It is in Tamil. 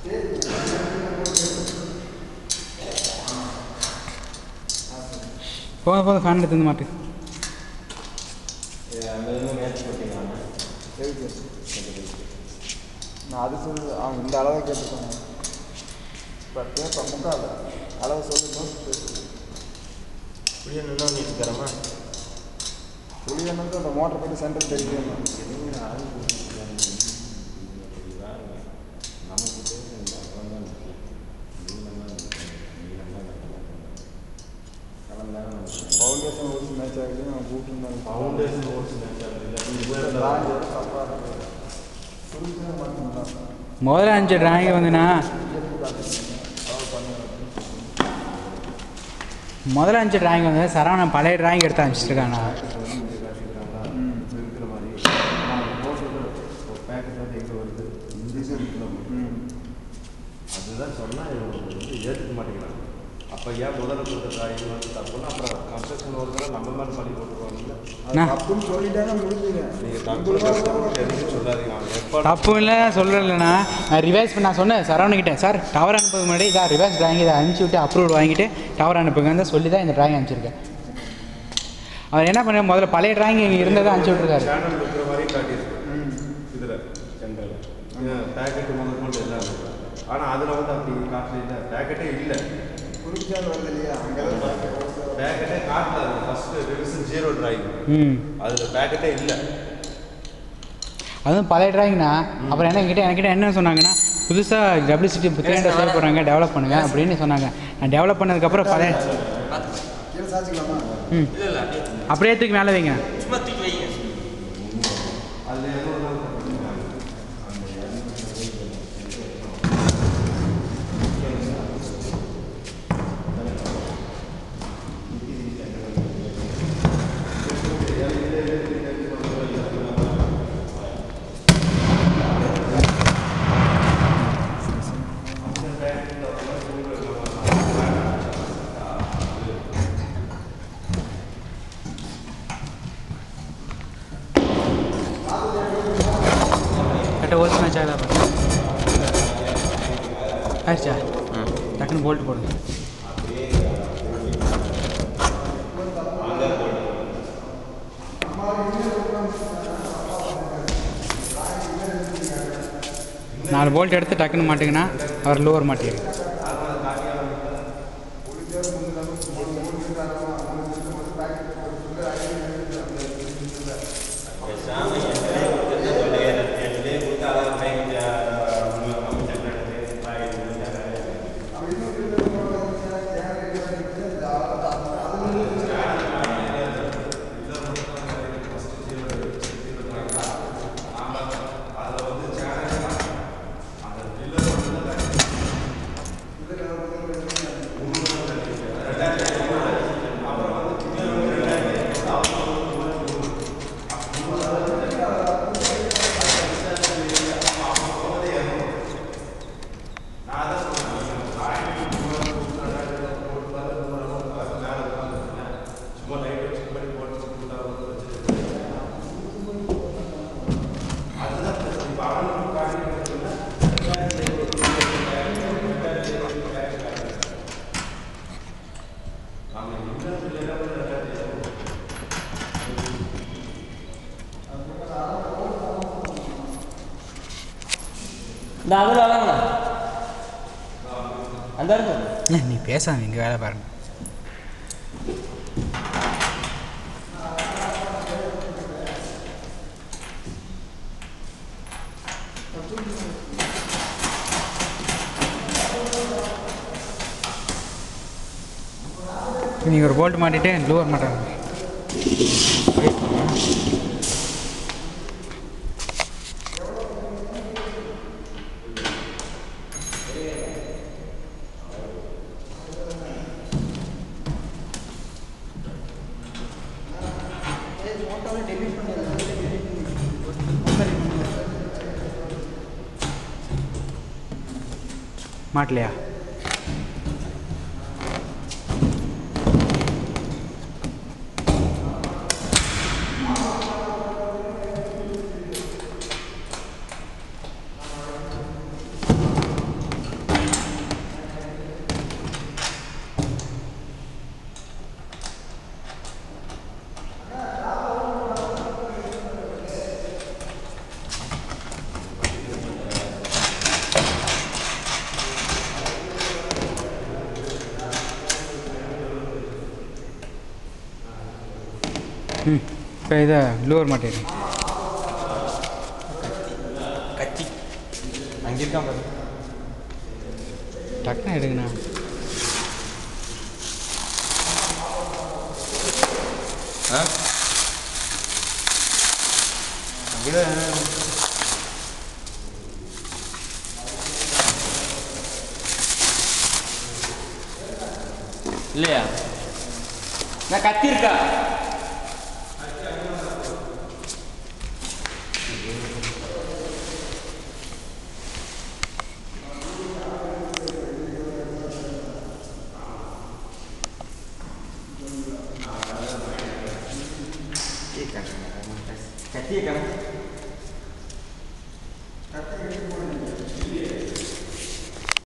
போக போக ஃபேன் எடுத்து வந்து மாட்டு அங்கேருந்து மேட்ச் போட்டிங்களாண்ணா எதுக்கு நான் அது சொல்லு அவங்க இந்த அளவை கேட்டுக்கோங்க பத்து இப்போ முக்கால் அளவு சொல்லுங்க இப்படியே நின்று வந்துட்டு இருக்கிறோமா புளியனுக்கு அந்த மோட்டர் போட்டு சென்டர் தெரியும் நமக்கு தெரியும் இந்த அப்புறம் தான் கலந்தாங்க நமக்கு ஃபவுண்டேஷன் ஒரு மேட்ச் ஆகுது நான் கூப்பிட்டு ஃபவுண்டேஷன் ஓட்ஸ் மேட்ச் அப்படி தப்பாக இருக்குது புரிஞ்சுக்க மாட்டேங்களா முதல்ல அஞ்சு டிராயிங் வந்துண்ணா முதல்ல அஞ்சு டிராயிங் வந்து சரவணன் பழைய டிராயிங் எடுத்து அனுப்பிச்சிருக்காண்ணா இருக்கிற மாதிரி நான் போட்டது ஒரு பேக்கெட் வந்து எங்கே வருது இந்த சைடுல ம் அதுதான் சொன்னால் இவங்க வந்து ஏற்றுக்க மாட்டேங்கிறாங்க அப்போ ஏன் முதல்ல கொடுத்த டிராயிங் வந்து தப்புன்னா அப்புறம் கன்ஸ்ட்ரக்ஷன் ஒர்க்கரை நம்ம மேலே பள்ளி போட்டுருவாங்கல்ல அண்ணா. தப்புன்னு சொல்லிட்டாங்க முடிஞ்சுங்க நீங்கள் தப்பு கஷ்டப்பட்டு எதுவும் சொல்லாதீங்க அவங்க எப்போ தப்பு இல்லை சொல்லலைண்ணா நான் ரிவைஸ் பண்ண நான் சொன்னேன் சரவணக்கிட்ட சார் டவர் அனுப்புறதுக்கு முன்னாடி இதான் ரிவைஸ் டிராயிங் இதை அனுப்பிச்சி விட்டு அப்ரூவ் வாங்கிட்டு டவர் அனுப்புங்கன்னு தான் சொல்லி தான் இந்த டிராயிங் அனுப்பிச்சிருக்கேன் அவர் என்ன பண்ண முதல்ல பழைய டிராயிங் இங்கே இருந்ததை அனுப்பிச்சி விட்ருக்காரு சேனல் இருக்கிற மாதிரி காட்டியிருக்கு இதில் சென்டரில் பேக்கெட்டு முதல் கொண்டு எல்லாம் இருக்கு ஆனால் அதில் வந்து அப்படி காட்டல இல்லை பேக்கெட்டே இல்லை குறிச்சால் வருது இல்லையா அங்கே பேக்கெட்டே காட்டல அது ஃபஸ்ட்டு ரிவிஷன் ஜீரோ டிராயிங் ம் அதில் பேக்கெட்டே இல்லை அதுவும் பழைய டிராயிங்னா அப்புறம் என்ன என்கிட்ட என்கிட்ட என்ன சொன்னாங்கன்னா புதுசாக டபிள்யூசிடி புத்தகத்தை செய்ய போகிறாங்க டெவலப் பண்ணுங்க அப்படின்னு சொன்னாங்க நான் டெவலப் பண்ணதுக்கப்புறம் பழைய கீழே சாச்சிக்கலாமா ம் அப்படியே தூக்கி மேலே வைங்க அதில் எவ்வளோ நாள் கரெக்டாக ஹோல்ஸ் மேட்ச் ஆகுதா பாருங்க ஆயிடுச்சா டக்குன்னு போல்ட் போடுங்க நாலு போல்ட் எடுத்து டக்குன்னு மாட்டிங்கன்னா அவர் லோவர் மாட்டிருக்கு இந்த அதில் வராங்களா அந்த இருக்கும் நீ பேசாத இங்கே வேலை பாருங்க நீங்கள் ஒரு போல்ட் மாட்டிட்டு லோவர் மாட்டாங்க மாட்டலையா ம் இப்போ இதை லோவர் மாட்டேன் கத்தி அங்கே இருக்கான் பாரு டக்குன்னு எடுங்கண்ணா ஆ அங்கேதான் இல்லையா நான் கத்தி இருக்கா கத்தியை கணக்கு